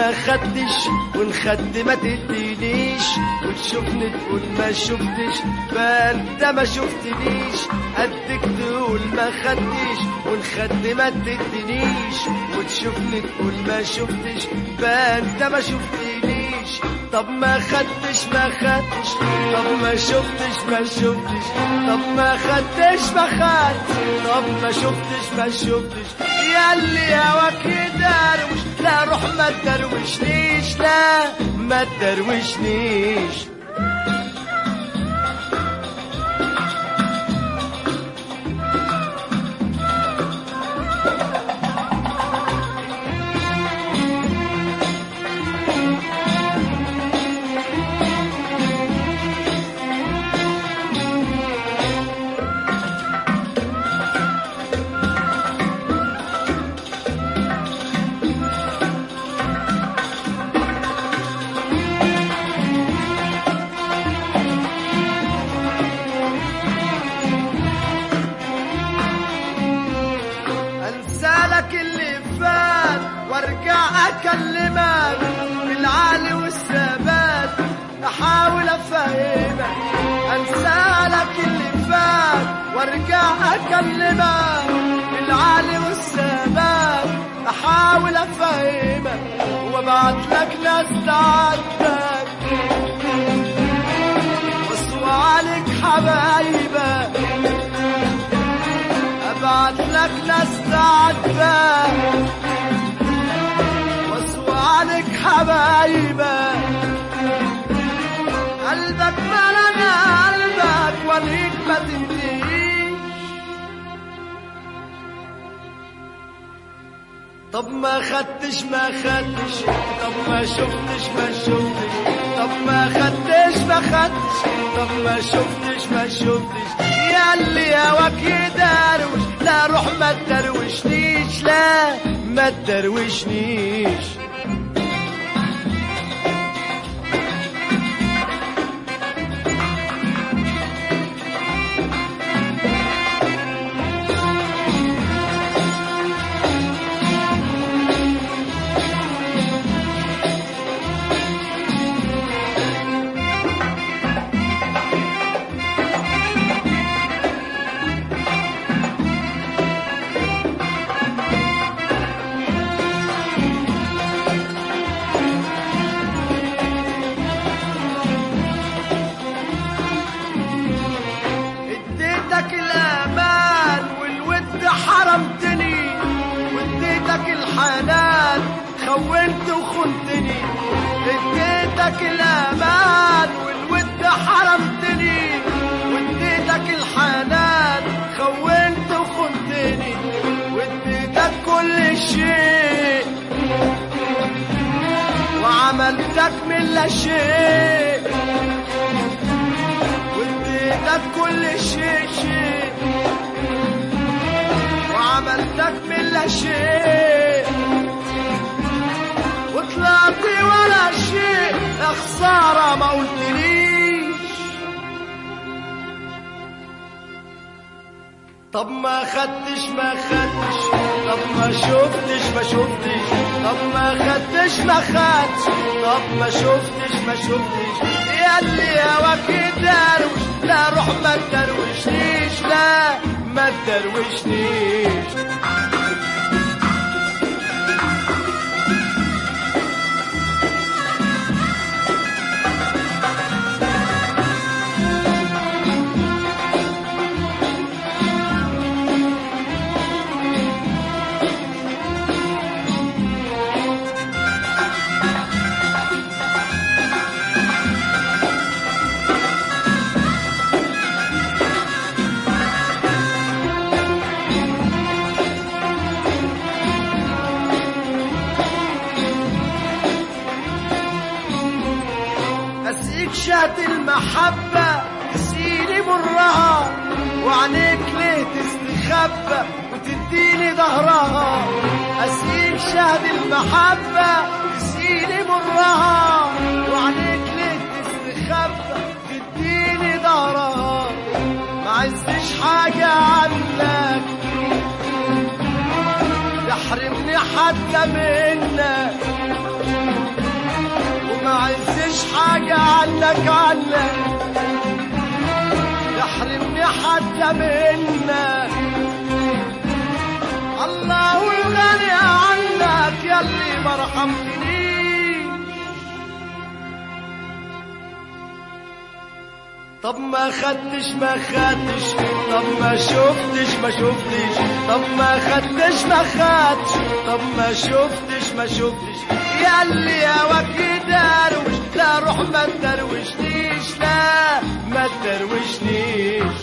ما خدتش ونخد ما تدينيش وتشوفني تقول ما شفتش بقى انت ما شفتنيش قدك تقول ما خدتش ونخد ما تدينيش وتشوفني تقول ما شفتش بقى انت ما شفتنيش طب ما خدتش ما خدتش طب ما شفتش ما شفتش طب ما خدتش ما خدتش طب ما شفتش ما شفتش ياللي هواك يدروش لا روح ما تدروشنيش لا ما تدروشنيش انسى لك اللي فات وارجع اكلمك بالعالي والثبات احاول افهمك انسى لك اللي فات وارجع اكلمك بالعالي والثبات احاول افهمك وابعت لك ناس تعاتبك واسوى عليك حبايبك ابعت لك ناس تعاتبك واسوى عليك حبايبك قلبك ملنا قلبك وليك ما تنتهيش طب ما خدتش ما خدتش طب ما شفتش ما شفتش طب ما خدتش ما خدتش طب ما شفتش ما شفتش يا اللي هواك يدروش لا روح ما تدروشنيش لا ما تدروشنيش اديتك الامان والود حرمتني واديتك الحنان خونت وخنتني اديتك الامان والود حرمتني واديتك الحنان خونت وخنتني واديتك كل شيء وعملتك من لا شيء واديتك كل شيء شيء وعملتك من لا شيء وطلعت ولا شيء يا خسارة ما قلتليش طب ما خدتش ما خدتش طب ما شفتش ما شفتش طب ما خدتش ما خدتش طب ما شفتش ما شفتش يا اللي هواك يدروش لا روح ما تدروشنيش لا ما تدروشنيش أسقيك شهد المحبة تسقيني مرها وعينيك ليه تستخبى وتديني ظهرها أسقيك شهد المحبة تسقيني مرها وعينيك ليه تستخبى تديني ظهرها ما عزتش حاجة عنك يحرمني حتى منك حاجة عنك عنك تحرمني حتى منك الله الغني عنك يلي ما رحمتنيش طب ما خدتش ما خدتش طب ما شفتش ما شفتش طب ما خدتش ما خدتش طب ما شفتش ما شفتش ياللي يا وكي دروش لا روح ما تدروشنيش لا ما تدروشنيش